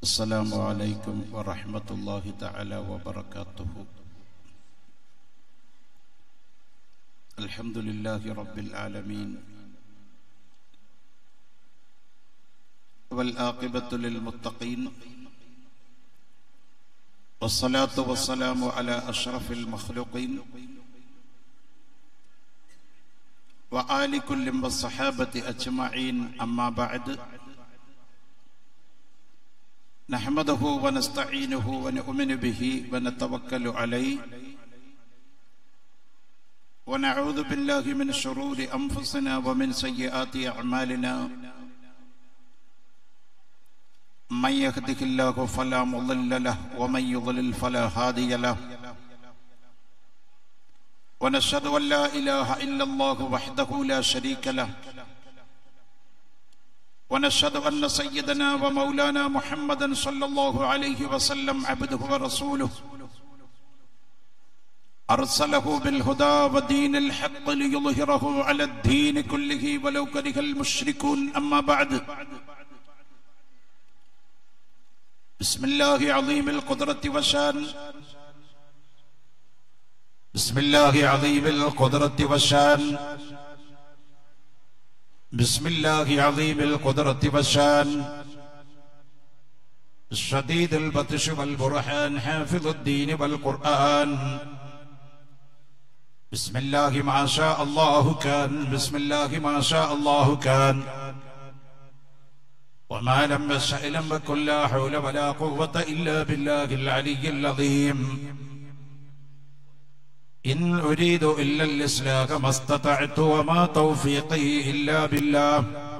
السلام عليكم ورحمة الله تعالى وبركاته الحمد لله رب العالمين والآقبة للمتقين والصلاة والسلام على أشرف المخلوقين وآل كل والصحابة أجمعين أما بعد نحمده ونستعينه ونؤمن به ونتوكل عليه ونعوذ بالله من شرور أنفسنا ومن سيئات أعمالنا من يهده الله فلا مضل له ومن يضلل فلا هادي له ونشهد أن لا إله إلا الله وحده لا شريك له ونشهد أن سيدنا ومولانا محمدا صلى الله عليه وسلم عبده ورسوله أرسله بالهدى ودين الحق ليظهره على الدين كله ولو كره المشركون أما بعد بسم الله عظيم القدرة وشان بسم الله عظيم القدرة والشان بسم الله عظيم القدرة والشان الشديد البطش والبرهان حافظ الدين والقرآن بسم الله ما شاء الله كان بسم الله ما شاء الله كان وما لم يشأ لم يكن لا حول ولا قوة إلا بالله العلي العظيم إن أريد إلا الإصلاح ما استطعت وما توفيقي إلا بالله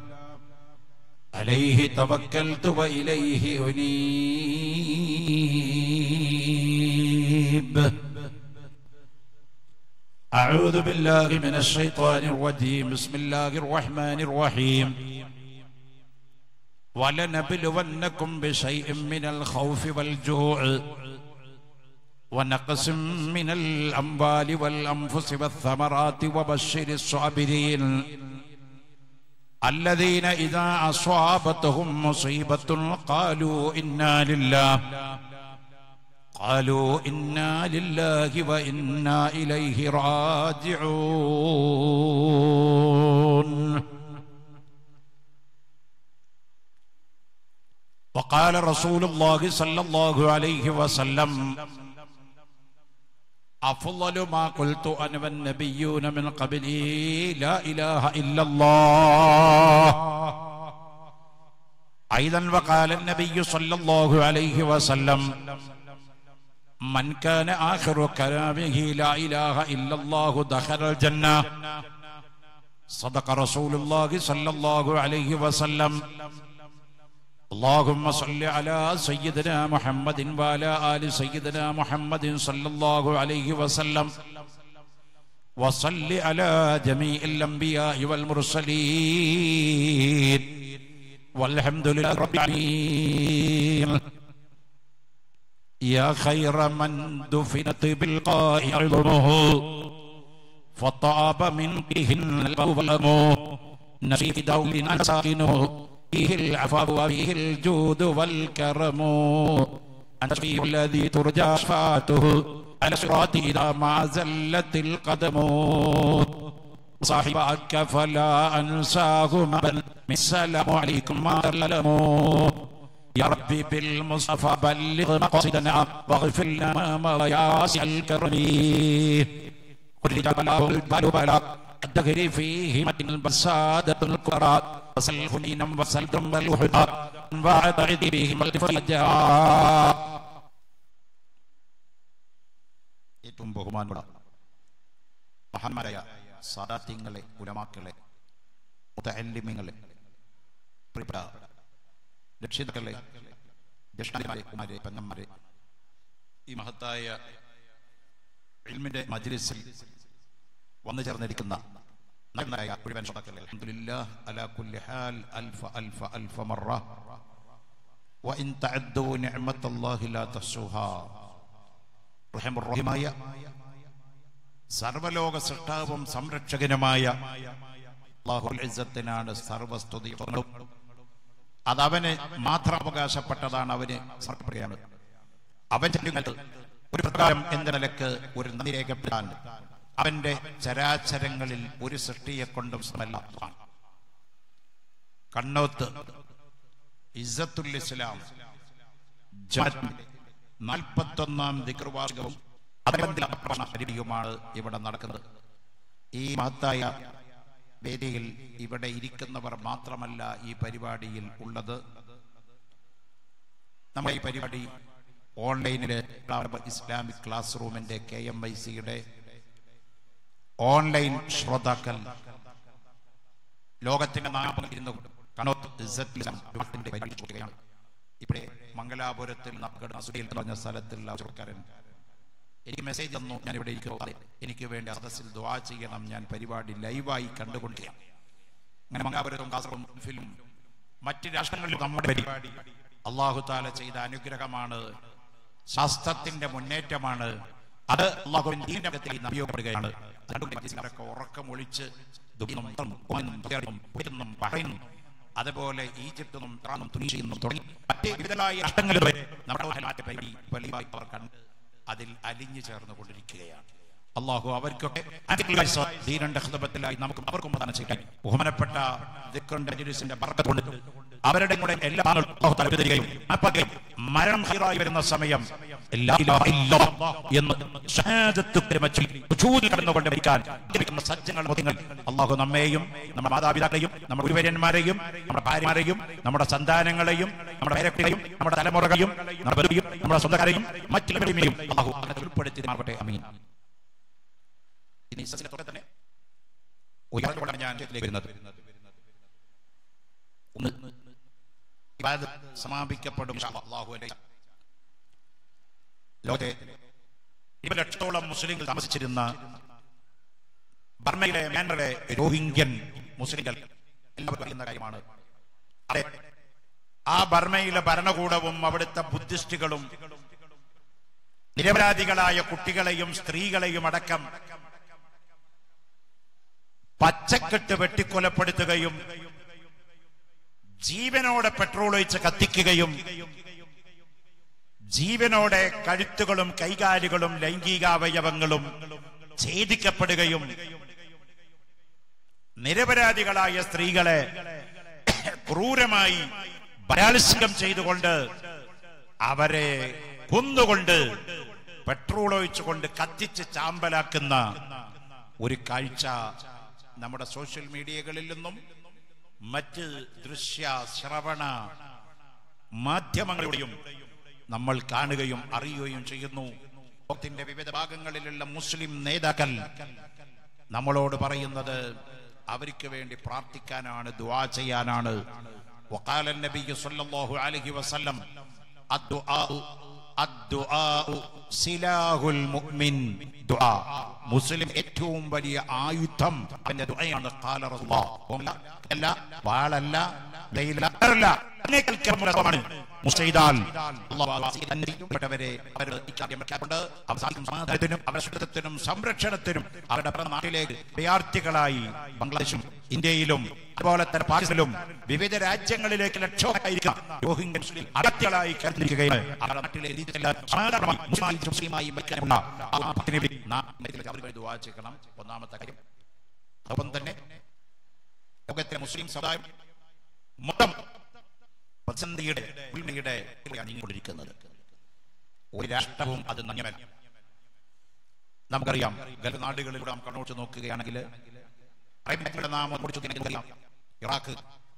عليه توكلت وإليه أنيب أعوذ بالله من الشيطان الرجيم بسم الله الرحمن الرحيم ولنبلونكم بشيء من الخوف والجوع ونقص من الأموال والأنفس والثمرات وبشر الصابرين الذين إذا أصابتهم مصيبة قالوا إنا لله قالوا إنا لله وإنا إليه راجعون وقال رسول الله صلى الله عليه وسلم أفضل ما قلت أنا والنبيون من قبلي لا إله إلا الله أيضا وقال النبي صلى الله عليه وسلم من كان آخر كلامه لا إله إلا الله دخل الجنة صدق رسول الله صلى الله عليه وسلم اللهم صل على سيدنا محمد وعلى آل سيدنا محمد صلى الله عليه وسلم وصل على جميع الأنبياء والمرسلين والحمد لله رب العالمين يا خير من دفنت بالقاء عظمه فطاب من بهن القوم نشيد دول ساكنه فيه العفو وفيه الجود والكرم أنت الشفيع الذي ترجى شفاعته على الصراط إذا ما زلت القدم صاحبك فلا أنساه من السلام عليكم ما تلموا يا ربي بالمصطفى بلغ مقاصدنا واغفر لنا ما يا واسع الكرم قل جبله البال بلاك الدهر فيه متن البسادة الكبرى وسلف دينا وسلكم والوحدا وعتعد بهم الفجاء ഏറ്റവും ബഹുമാനുള്ള മഹാന്മാരായ സാദാത്യങ്ങളെ ഉലമാക്കളെ മുതല്ലിമിങ്ങളെ പ്രിയപ്പെട്ട രക്ഷിതാക്കളെ ജ്യേഷ്ഠന്മാരെ കുമാരെ പെങ്ങന്മാരെ ഈ മഹത്തായ ഇൽമിന്റെ മജ്ലിസിൽ വന്നു ചേർന്നിരിക്കുന്ന നന്നായ മുഴുവൻ സ്വതക്കൽ അൽഹംദുലില്ലാഹ് അലാ കുല്ലി ഹാൽ അൽഫ അൽഫ അൽഫ മറ വഇൻ തഅദ്ദു നിഅമത്തല്ലാഹി ലാ തഹ്സുഹാ റഹീമുർ റഹീമായ സർവലോക സൃഷ്ടാവും സംരക്ഷകനുമായ അല്ലാഹുൽ ഇസ്സത്തിനാണ് സർവസ്തുതി അതവന് മാത്രം അവകാശപ്പെട്ടതാണ് അവന് സമർപ്പിക്കുകയാണ് അവൻ ചെല്ലുന്നത് ഒരു പ്രകാരം എന്ന നിലക്ക് ഒരു നന്ദി രേഖപ്പെടാൻ അവന്റെ ചരാചരങ്ങളിൽ ഒരു സൃഷ്ടിയെ കൊണ്ടും സമല്ല കണ്ണോത്ത് ഇസ്സത്തുൽ ഇസ്ലാം നാൽപ്പത്തൊന്നാം ദിക്ർവാർഗവും പരിപാടിയുമാണ് ഇവിടെ നടക്കുന്നത് ഈ മഹത്തായ വേദിയിൽ ഇവിടെ ഇരിക്കുന്നവർ മാത്രമല്ല ഈ പരിപാടിയിൽ ഉള്ളത് നമ്മുടെ ഈ പരിപാടി ഓൺലൈനിലെ ഇസ്ലാമിക് ക്ലാസ് റൂമിന്റെ കെ എം ഐ സിയുടെ ഓൺലൈൻ ശ്രോതാക്കൾ ലോകത്തിന്റെ നാമം ഇരുന്നു കണോത്ത് ഇസ്സത്തുൽ ഇസ്ലാം വിവാഹത്തിന്റെ പരിപാടി കൊടുക്കുകയാണ് ഇവിടെ മംഗലാപുരത്തിൽ നപ്പകട അസുരയിൽ പറഞ്ഞ സ്ഥലത്തുള്ള ചെറുക്കാരൻ എനിക്ക് മെസ്സേജ് തന്നു ഞാൻ ഇവിടെ ഇരിക്കുന്നു എനിക്ക് വേണ്ടി സദസ്സിൽ ദ്വാ ചെയ്യണം ഞാൻ പരിപാടി ലൈവായി കണ്ടുകൊണ്ടിരിക്കുകയാണ് അങ്ങനെ മംഗലാപുരത്തും കാസർഗോഡും ഫിലിം മറ്റ് രാഷ്ട്രങ്ങളിലും നമ്മുടെ പരിപാടി അള്ളാഹു താല ചെയ്ത അനുഗ്രഹമാണ് ശാസ്ത്രത്തിന്റെ മുന്നേറ്റമാണ് അത് അള്ളാഹുവിന്റെ ദീനകത്തിൽ ഇന്ന് ഉപയോഗപ്പെടുകയാണ് അതുകൊണ്ട് ഉറക്കം ഒളിച്ച് ദുബിയും ഒമാനും ഖത്തറും കുവൈറ്റും ബഹ്റൈനും അതുപോലെ ഈജിപ്തിനും ഇറാനും തുനീഷ്യയും തുടങ്ങി മറ്റ് വിവിധമായ രാഷ്ട്രങ്ങളിൽ വരെ നമ്മുടെ മാറ്റ പരിപാടി വെളിവായി അവർ കണ്ട് അതിൽ അലിഞ്ഞു ചേർന്ന് കൊണ്ടിരിക്കുകയാണ് അള്ളാഹു അവർക്കൊക്കെ ദീനന്റെ ഹൃദയത്തിലായി നമുക്ക് അവർക്കും പ്രധാനം ചെയ്യാൻ ബഹുമാനപ്പെട്ട ദിക്കറിന്റെ മജ്ലിസിന്റെ ബർക്കത്ത് കൊണ്ട് അവരുടെ കൂടെ എല്ലാ ആളുകളും അല്ലാഹു തആല വിതരുകയും അപ്പകയും മരണം ഹീറായി വരുന്ന സമയം ലാ ഇലാഹ ഇല്ലല്ലാഹ് എന്ന് ഷഹാദത്ത് കലിമത്തിൽ വുജൂദിൽ കടന്നുകൊണ്ട് മരിക്കാൻ ലഭിക്കുന്ന സജ്ജങ്ങൾ മുഖങ്ങൾ അള്ളാഹു നമ്മെയും നമ്മുടെ മാതാപിതാക്കളെയും നമ്മുടെ ഗുരുവര്യന്മാരെയും നമ്മുടെ ഭാര്യമാരെയും നമ്മുടെ സന്താനങ്ങളെയും നമ്മുടെ പേരക്കുട്ടികളെയും നമ്മുടെ തലമുറകളെയും നമ്മുടെ ബന്ധുവും നമ്മുടെ സ്വന്തക്കാരെയും മറ്റുള്ളവരെയും അള്ളാഹു അങ്ങനെ ഉൾപ്പെടുത്തി മാറട്ടെ അമീൻ ഇനി സസിനെ തന്നെ ഉയർന്നുകൊണ്ടാണ് ഞാൻ ഇതിലേക്ക് വരുന്നത് ഒന്ന് ഇബാദത്ത് സമാപിക്കപ്പെടും ഇൻഷാ അല്ലാഹു അലൈഹി ലോകത്തെ ഇരുപത് ലക്ഷത്തോളം മുസ്ലിങ്ങൾ താമസിച്ചിരുന്ന ബർമയിലെ മ്യാൻമറിലെ രോഹിംഗ്യൻ മുസ്ലിങ്ങൾ എല്ലാവർക്കും അറിയുന്ന കാര്യമാണ് അതെ ആ ബർമയിലെ ഭരണകൂടവും അവിടുത്തെ ബുദ്ധിസ്റ്റുകളും നിരപരാധികളായ കുട്ടികളെയും സ്ത്രീകളെയും അടക്കം പച്ചക്കെട്ട് വെട്ടിക്കൊലപ്പെടുത്തുകയും ജീവനോടെ പെട്രോൾ ഒഴിച്ച് കത്തിക്കുകയും ജീവനോടെ കഴുത്തുകളും കൈകാലുകളും ലൈംഗികാവയവങ്ങളും ഛേദിക്കപ്പെടുകയും നിരപരാധികളായ സ്ത്രീകളെ ക്രൂരമായി ബലാത്സംഗം ചെയ്തുകൊണ്ട് അവരെ കൊന്നുകൊണ്ട് പെട്രോൾ ഒഴിച്ചുകൊണ്ട് കത്തിച്ച് ചാമ്പലാക്കുന്ന ഒരു കാഴ്ച നമ്മുടെ സോഷ്യൽ മീഡിയകളിൽ നിന്നും മറ്റ് ദൃശ്യ ശ്രവണ മാധ്യമങ്ങളിലൂടെയും നമ്മൾ കാണുകയും അറിയുകയും ചെയ്യുന്നു ലോകത്തിന്റെ വിവിധ ഭാഗങ്ങളിലുള്ള മുസ്ലിം നേതാക്കൾ നമ്മളോട് പറയുന്നത് അവർക്ക് വേണ്ടി പ്രാർത്ഥിക്കാനാണ് ദുആ ചെയ്യാനാണ് وقال النبي صلى الله عليه وسلم الدعاء الدعاء سلاح المؤمن ദുആ മുസ്ലിം ഏറ്റവും വലിയ ആയുധം അവന്റെ ദുആയാണ് ഖാല റസൂലുള്ളാഹ് അല്ല വാളല്ല ലൈലല്ല അതിനേക്കാൾ കർമ്മമാണ് മുസ്തൈദാൽ അള്ളാഹുവരെ അവർ ഇക്കാര്യം പ്രഖ്യാപിച്ചുകൊണ്ട് അവസാനിക്കും സമാധാനത്തിനും അവരുടെ ശുദ്ധത്തിനും സംരക്ഷണത്തിനും അവരുടെ പിറന്ന നാട്ടിലേക്ക് വിദ്യാർത്ഥികളായി ബംഗ്ലാദേശും ഇന്ത്യയിലും അതുപോലെ തന്നെ പാകിസ്ഥാനിലും വിവിധ രാജ്യങ്ങളിലേക്ക് ലക്ഷമായിരിക്കും രോഹിംഗ്യ മുസ്ലിം അടത്തികളായി കയറിയിരിക്കുകയാണ് അവരുടെ നാട്ടിലെ രീതിയിലെല്ലാം സമാധാനമായി മുസ്ലിമായി മുസ്ലിമായി വയ്ക്കാനുള്ള ആ ഭക്തിനെ വേണ്ടി നാം അവർക്ക് വേണ്ടി ദുആ ചെയ്യണം ഒന്നാമത്തെ കാര്യം ഒപ്പം തന്നെ ലോകത്തിലെ മുസ്ലിം സമുദായം മൊത്തം പ്രതിസന്ധിയുടെ ഉൾമയുടെ നീങ്ങിക്കൊണ്ടിരിക്കുന്നത് ഒരു രാഷ്ട്രവും അത് നന്യമല്ല നമുക്കറിയാം ഗൾഫ് നാടുകളിലൂടെ നാം കണ്ണോട്ട് നോക്കുകയാണെങ്കിൽ അറേബ്യയുടെ നാമം കുറിച്ച് നമുക്കറിയാം ഇറാഖ്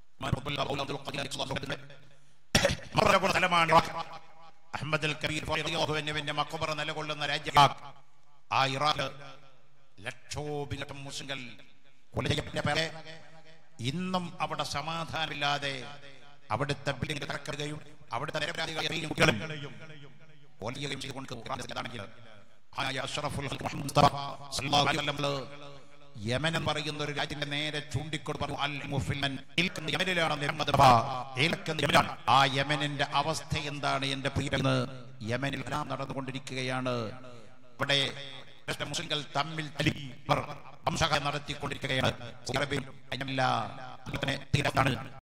സ്ഥലമാണ് ഇറാഖ് അഹമ്മദ് അൽ കബീർ എന്നിവന്റെ മക്കബറ നിലകൊള്ളുന്ന രാജ്യം ആ ഇറാഖ് ലക്ഷോപിലക്ഷം മുസ്ലിങ്ങൾ കൊല ചെയ്യപ്പെട്ട ഇന്നും അവിടെ സമാധാനമില്ലാതെ അവിടുത്തെ ബിൽഡിംഗ് തകർക്കുകയും അവിടുത്തെ നിരപരാധികളെയും കുട്ടികളും കൊല്ലുകയും ചെയ്തുകൊണ്ട് അഷ്റഫുൽ മുസ്തഫ സല്ലല്ലാഹു അലൈഹി വസല്ലം യമൻ എന്ന് പറയുന്ന ഒരു രാജ്യത്തിന്റെ നേരെ ചൂണ്ടിക്കൊണ്ട് പറഞ്ഞു അൽ മുഫില്ലൻ ഇൽക്കുന്ന യമനിലാണ് മുഹമ്മദ് ബ ഇൽക്കുന്ന യമനാണ് ആ യമനിന്റെ അവസ്ഥ എന്താണ് എന്റെ പ്രിയെന്ന് യമനിൽ എല്ലാം നടന്നുകൊണ്ടിരിക്കുകയാണ് ഇവിടെ മുസ്ലിങ്ങൾ തമ്മിൽ തലി വംശക നടത്തിക്കൊണ്ടിരിക്കുകയാണ് അറബിയിൽ അതിനെല്ലാം